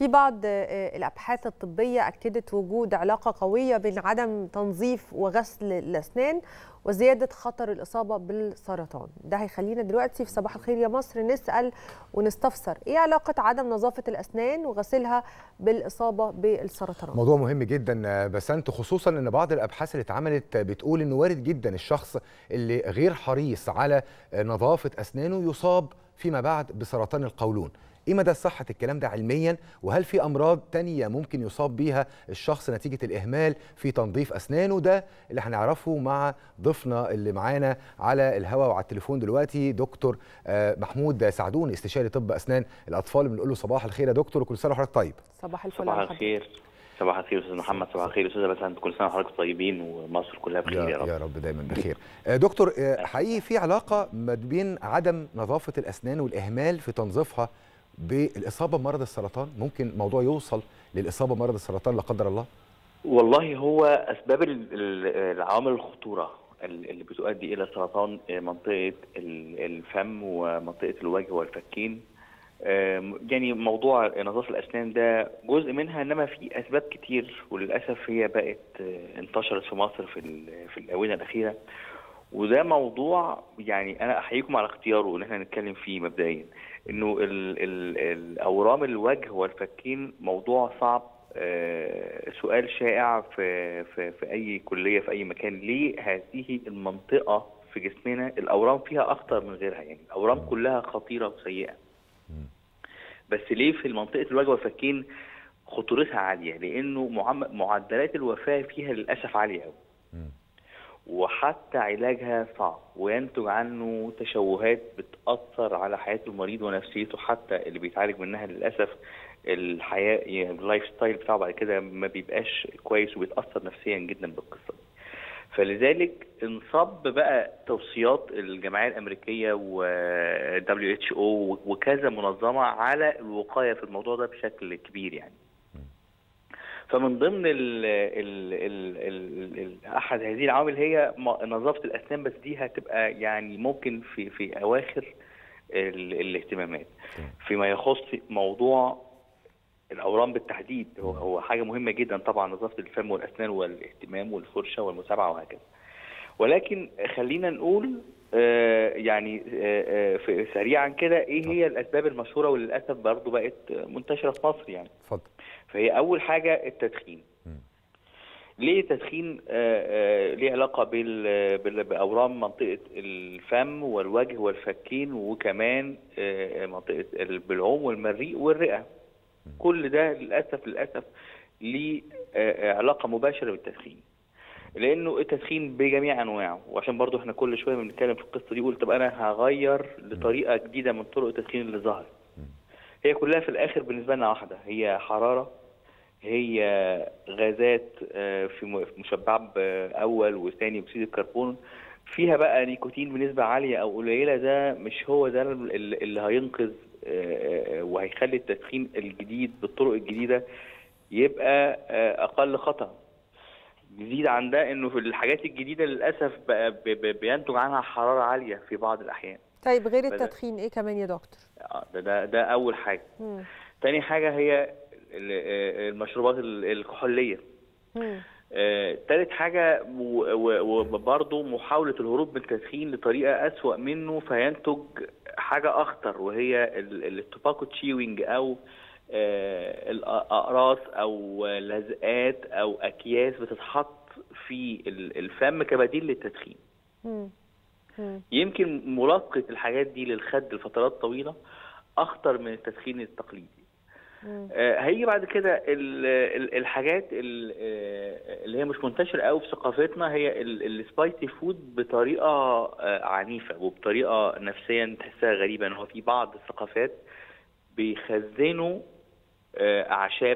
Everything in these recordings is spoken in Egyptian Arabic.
في بعض الابحاث الطبيه اكدت وجود علاقه قويه بين عدم تنظيف وغسل الاسنان وزياده خطر الاصابه بالسرطان ده هيخلينا دلوقتي في صباح الخير يا مصر نسال ونستفسر ايه علاقه عدم نظافه الاسنان وغسلها بالاصابه بالسرطان موضوع مهم جدا بسنت خصوصا ان بعض الابحاث اللي اتعملت بتقول انه وارد جدا الشخص اللي غير حريص على نظافه اسنانه يصاب فيما بعد بسرطان القولون ايه مدى صحه الكلام ده علميا وهل في امراض تانية ممكن يصاب بيها الشخص نتيجه الاهمال في تنظيف اسنانه ده اللي هنعرفه مع ضيفنا اللي معانا على الهواء وعلى التليفون دلوقتي دكتور محمود سعدون استشاري طب اسنان الاطفال بنقول له صباح الخير يا دكتور وكل سنه وحضرتك طيب صباح الفل صباح الخير صباح الخير استاذ محمد صباح الخير استاذه بسنت كل سنه وحضرتك طيبين ومصر كلها بخير يا رب يا رب دايما بخير دكتور حقيقي في علاقه ما بين عدم نظافه الاسنان والاهمال في تنظيفها بالاصابه بمرض السرطان ممكن موضوع يوصل للاصابه بمرض السرطان لا قدر الله والله هو اسباب العوامل الخطوره اللي بتؤدي الى سرطان منطقه الفم ومنطقه الوجه والفكين يعني موضوع نظافه الاسنان ده جزء منها انما في اسباب كتير وللاسف هي بقت انتشرت في مصر في في الاونه الاخيره وده موضوع يعني انا احييكم على اختياره ان احنا نتكلم فيه مبدئيا انه ال ال الاورام الوجه والفكين موضوع صعب آه سؤال شائع في, في في اي كليه في اي مكان ليه هذه المنطقه في جسمنا الاورام فيها اخطر من غيرها يعني الاورام كلها خطيره وسيئه بس ليه في منطقه الوجه والفكين خطورتها عاليه لانه معدلات الوفاه فيها للاسف عاليه قوي وحتى علاجها صعب وينتج عنه تشوهات بتأثر على حياة المريض ونفسيته حتى اللي بيتعالج منها للأسف الحياة يعني اللايف ستايل بتاعه بعد كده ما بيبقاش كويس وبيتأثر نفسيا جدا بالقصة دي. فلذلك انصب بقى توصيات الجمعية الأمريكية و WHO وكذا منظمة على الوقاية في الموضوع ده بشكل كبير يعني. فمن ضمن ال ال ال ال ال احد هذه العوامل هي نظافه الاسنان بس دي هتبقى يعني ممكن في في اواخر ال الاهتمامات فيما يخص موضوع الاورام بالتحديد هو هو حاجه مهمه جدا طبعا نظافه الفم والاسنان والاهتمام والفرشه والمتابعه وهكذا ولكن خلينا نقول آه يعني آه آه سريعا كده ايه هي الاسباب المشهوره وللاسف برضو بقت منتشره في مصر يعني اتفضل فهي اول حاجه التدخين ليه التدخين ليه علاقه باورام منطقه الفم والوجه والفكين وكمان منطقه البلعوم والمريء والرئه كل ده للاسف للاسف ليه علاقه مباشره بالتدخين لانه التدخين بجميع انواعه وعشان برضو احنا كل شويه بنتكلم في القصه دي قلت طب انا هغير لطريقه جديده من طرق التدخين اللي ظهرت هي كلها في الاخر بالنسبه لنا واحده هي حراره هي غازات في مشبع اول وثاني اكسيد الكربون فيها بقى نيكوتين بنسبه عاليه او قليله ده مش هو ده اللي هينقذ وهيخلي التدخين الجديد بالطرق الجديده يبقى اقل خطر جديد عن ده انه في الحاجات الجديده للاسف بقى بينتج عنها حراره عاليه في بعض الاحيان طيب غير التدخين ايه كمان يا دكتور ده ده, ده اول حاجه مم. تاني حاجه هي المشروبات الكحوليه آه، تالت حاجة وبرضه محاولة الهروب من التدخين لطريقة أسوأ منه فينتج حاجة أخطر وهي التوباكو تشيوينج أو آه الأقراص أو لزقات أو أكياس بتتحط في الفم كبديل للتدخين. يمكن ملاصقة الحاجات دي للخد لفترات طويلة أخطر من التدخين التقليدي. آه هيجي بعد كده الحاجات اللي هي مش منتشره قوي في ثقافتنا هي السبايسي فود بطريقه عنيفه وبطريقه نفسيا تحسها غريبه ان هو في بعض الثقافات بيخزنوا اعشاب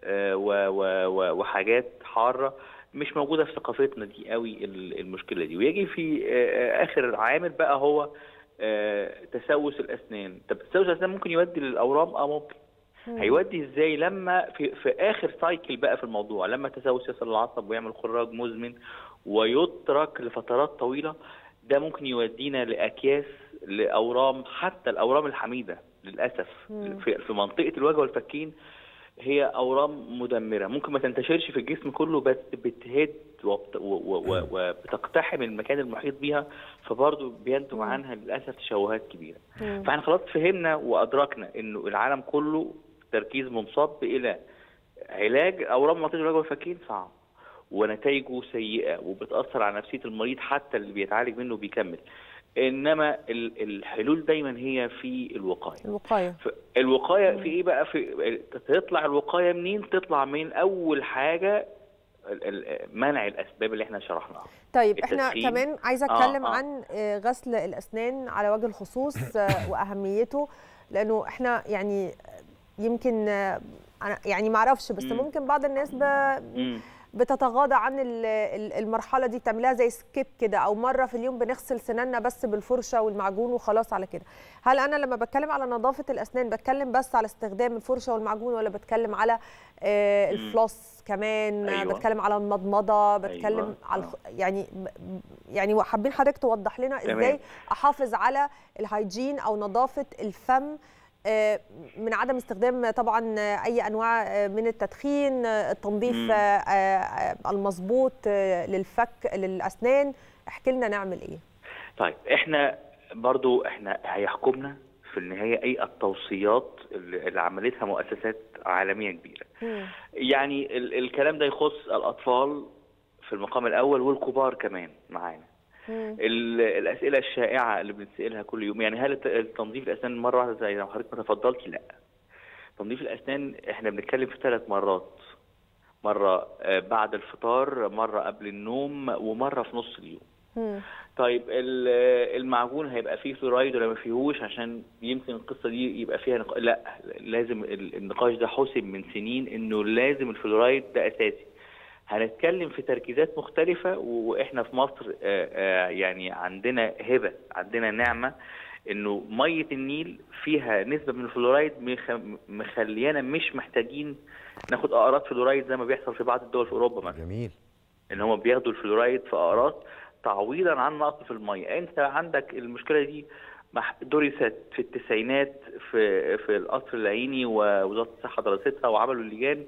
وحاجات حاره مش موجوده في ثقافتنا دي قوي المشكله دي ويجي في اخر عامل بقى هو تسوس الاسنان طب تسوس الاسنان ممكن يؤدي للاورام اه ممكن هيودي ازاي لما في, في اخر سايكل بقى في الموضوع لما تسوس يصل العصب ويعمل خراج مزمن ويترك لفترات طويله ده ممكن يودينا لاكياس لاورام حتى الاورام الحميده للاسف في, في منطقه الوجه والفكين هي اورام مدمره ممكن ما تنتشرش في الجسم كله بس بتهد وبت- و- و- و- وبتقتحم المكان المحيط بيها فبرضه بينتج عنها للاسف تشوهات كبيره مم. فاحنا خلاص فهمنا وادركنا انه العالم كله تركيز منصب الى علاج اورام منطقه الوجه والفكين صعب ونتائجه سيئه وبتاثر على نفسيه المريض حتى اللي بيتعالج منه بيكمل انما ال- الحلول دايما هي في الوقايه الوقايه ف- الوقايه في ايه بقى في تطلع الوقايه منين تطلع من اول حاجه ال- ال- منع الاسباب اللي احنا شرحناها طيب احنا التدخين. كمان عايزه آه، اتكلم آه. عن آه، غسل الاسنان على وجه الخصوص آه، واهميته لانه احنا يعني آه، يمكن آه، انا يعني ما اعرفش بس مم. ممكن بعض الناس ب... مم. بتتغاضى عن ال- ال- المرحله دي بتعملها زي سكيب كده او مره في اليوم بنغسل سناننا بس بالفرشه والمعجون وخلاص على كده هل انا لما بتكلم على نظافه الاسنان بتكلم بس على استخدام الفرشه والمعجون ولا بتكلم على آه، الفلوس كمان أيوة. بتكلم على المضمضه بتكلم أيوة. على الخ... يعني ب- يعني حابين حضرتك توضح لنا تمام. ازاي احافظ على الهايجين او نظافه الفم آه، من عدم استخدام طبعا آه، اي انواع آه، من التدخين آه، التنظيف مم. آه، آه، المظبوط آه، للفك للاسنان احكي لنا نعمل ايه طيب احنا برضو احنا هيحكمنا في النهايه اي التوصيات اللي اللي عملتها مؤسسات عالميه كبيره مم. يعني ال الكلام ده يخص الاطفال في المقام الاول والكبار كمان معانا مم. ال- الاسئله الشائعه اللي بنسالها كل يوم يعني هل الت- تنظيف الاسنان مره واحده زي ما حضرتك ما تفضلتي لا تنظيف الاسنان احنا بنتكلم في ثلاث مرات مره آه، بعد الفطار مره قبل النوم ومره في نص اليوم مم. طيب ال- المعجون هيبقى فيه فلورايد ولا ما فيهوش عشان يمكن القصه دي يبقى فيها نق... لا لازم ال- النقاش ده حسم من سنين انه لازم الفلورايد ده اساسي هنتكلم في تركيزات مختلفه واحنا في مصر آه، آه، يعني عندنا هبه عندنا نعمه انه ميه النيل فيها نسبه من الفلورايد مخ- مخليانا مش محتاجين ناخد اقراص فلورايد زي ما بيحصل في بعض الدول في اوروبا مثلا جميل ان هم بياخدوا الفلورايد في اقراص تعويضا عن نقص في الميه انت عندك المشكله دي مح- درست في التسعينات في في القصر العيني ووزاره الصحه دراستها وعملوا اللجان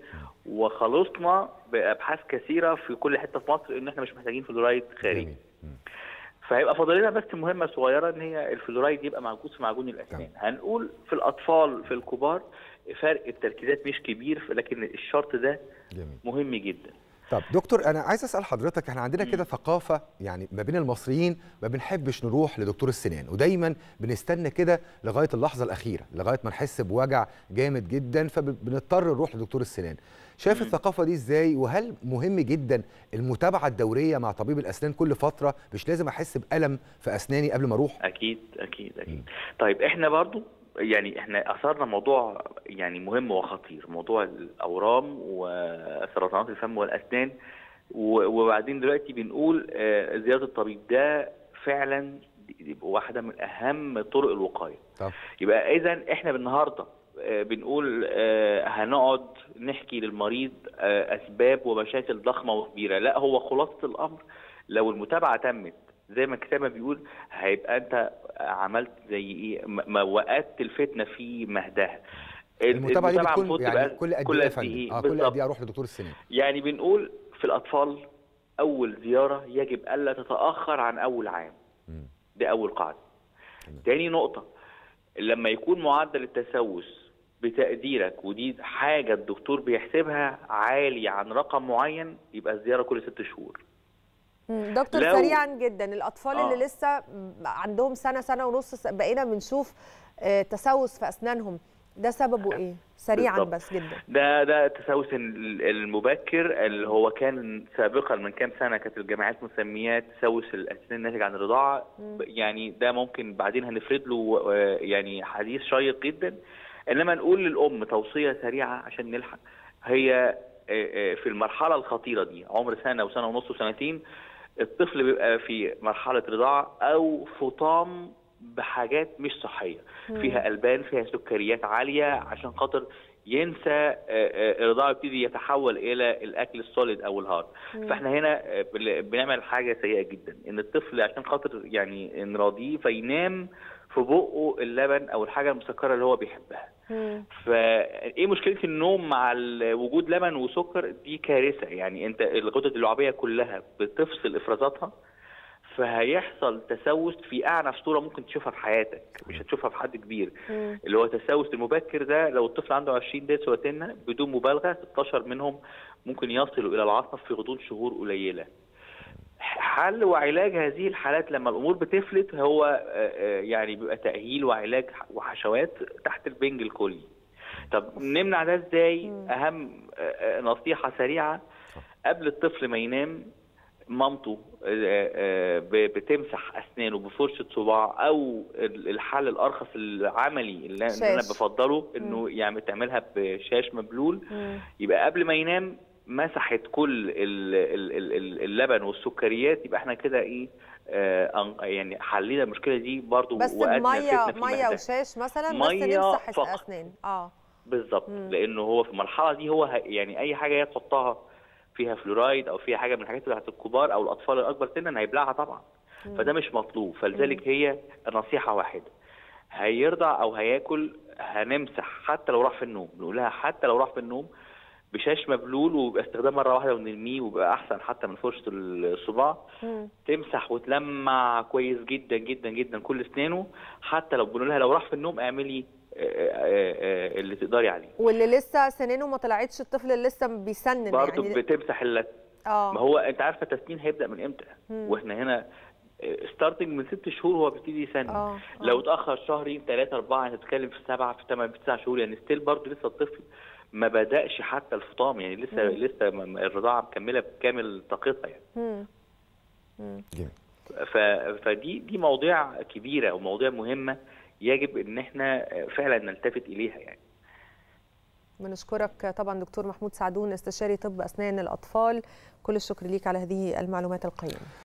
وخلصنا بابحاث كثيره في كل حته في مصر ان احنا مش محتاجين فلورايد خارجي جميل مم. فهيبقى فاضل لنا بس مهمه صغيره ان هي الفلورايد يبقى موجود في معجون الاسنان هنقول في الاطفال في الكبار فرق التركيزات مش كبير لكن الشرط ده جميل مهم جدا طب دكتور انا عايز اسال حضرتك احنا عندنا كده ثقافه يعني ما بين المصريين ما بنحبش نروح لدكتور السنان ودايما بنستنى كده لغايه اللحظه الاخيره لغايه ما نحس بوجع جامد جدا فبنضطر نروح لدكتور السنان شايف الثقافه دي ازاي وهل مهم جدا المتابعه الدوريه مع طبيب الاسنان كل فتره مش لازم احس بالم في اسناني قبل ما اروح اكيد اكيد اكيد طيب احنا برضو يعني احنا اثرنا موضوع يعني مهم وخطير موضوع الاورام وسرطانات الفم والاسنان و- وبعدين دلوقتي بنقول آه، زياره الطبيب ده فعلا دي- واحده من اهم طرق الوقايه طب يبقى اذا احنا النهارده آه، بنقول آه، هنقعد نحكي للمريض آه، اسباب ومشاكل ضخمه وكبيره لا هو خلاصه الامر لو المتابعه تمت زي ما الكتاب ما بيقول هيبقى انت عملت زي ايه م- ما وقت الفتنه في مهدها المتابعه دي بتكون المفروض يعني تبقى كل قد كل ايه يا قد فندم ايه اه كل قد بالظبط. ايه اروح لدكتور السنان يعني بنقول في الاطفال اول زياره يجب الا تتاخر عن اول عام مم. دي اول قاعده تمام. تاني نقطه لما يكون معدل التسوس بتقديرك ودي حاجه الدكتور بيحسبها عالي عن رقم معين يبقى الزياره كل ست شهور مم. دكتور لو- سريعا جدا الاطفال آه. اللي لسه عندهم سنه سنه ونص س- بقينا بنشوف آه، تسوس في اسنانهم ده سببه ايه سريعا بالظبط. بس جدا ده ده التسوس ال- المبكر اللي هو كان سابقا من كام سنه كانت الجامعات مسمياه تسوس الاسنان الناتج عن الرضاعه يعني ده ممكن بعدين هنفرد له آه، يعني حديث شيق جدا انما نقول للام توصيه سريعه عشان نلحق هي آه، آه، في المرحله الخطيره دي عمر سنه وسنه ونص وسنتين الطفل بيبقى في مرحله رضاعه او فطام بحاجات مش صحيه فيها البان فيها سكريات عاليه عشان خاطر ينسى آه، آه، الرضاعه يبتدي يتحول الى الاكل السوليد او الهارد فاحنا هنا آه، بل- بنعمل حاجه سيئه جدا ان الطفل عشان خاطر يعني نراضيه فينام في بقه اللبن او الحاجه المسكره اللي هو بيحبها مم. فايه مشكله النوم مع ال- وجود لبن وسكر دي كارثه يعني انت الغدد اللعابيه كلها بتفصل افرازاتها فهيحصل تسوس في اعنف صوره ممكن تشوفها في حياتك مش هتشوفها في حد كبير مم. اللي هو التسوس المبكر ده لو الطفل عنده 20 ضرس وتنه بدون مبالغه 16 منهم ممكن يصلوا الى العصب في غضون شهور قليله حل وعلاج هذه الحالات لما الامور بتفلت هو آه، آه، يعني بيبقى تاهيل وعلاج وحشوات تحت البنج الكلي طب نمنع ده ازاي اهم آه، آه، نصيحه سريعه قبل الطفل ما ينام مامته آه، آه، ب- بتمسح اسنانه بفرشه صباع او ال- الحل الارخص العملي اللي اللي انا شاش. بفضله انه يعني تعملها بشاش مبلول مم. يبقى قبل ما ينام مسحت كل ال- ال- ال- ال- اللبن والسكريات يبقى احنا كده ايه آه أن- يعني حلينا المشكله دي برضو بس وقتنا الميه فتنة في ميه المهدى. وشاش مثلا بس مية نمسح فقط. الاسنان اه بالظبط مم. لانه هو في المرحله دي هو ه- يعني اي حاجه هي تحطها فيها فلورايد او فيها حاجه من الحاجات بتاعت الكبار او الاطفال الاكبر سنا هيبلعها طبعا فده مش مطلوب فلذلك هي نصيحه واحده هيرضع او هياكل هنمسح حتى لو راح في النوم نقول لها حتى لو راح في النوم بشاش مبلول ويبقى استخدام مره واحده ونرميه ويبقى احسن حتى من فرشه الصباع مم. تمسح وتلمع كويس جدا جدا جدا كل اسنانه حتى لو بنقول لها لو راح في النوم اعملي آه، آه، آه، اللي تقدري عليه واللي لسه سنانه ما طلعتش الطفل اللي لسه بيسنن برضه يعني بتمسح اللت اه ما هو انت عارفه التسنين هيبدا من امتى مم. واحنا هنا ستارتنج من ست شهور هو بيبتدي يسنن آه، لو آه. اتاخر شهرين ثلاثه اربعه انت بتتكلم في سبعه في ثمان في تسع شهور يعني ستيل برضه لسه الطفل ما بداش حتى الفطام يعني لسه لسه م- الرضاعه مكمله بكامل طاقتها يعني مم. مم. جميل ف... فدي دي مواضيع كبيره ومواضيع مهمه يجب ان احنا فعلا نلتفت اليها يعني بنشكرك طبعا دكتور محمود سعدون استشاري طب اسنان الاطفال كل الشكر ليك على هذه المعلومات القيمه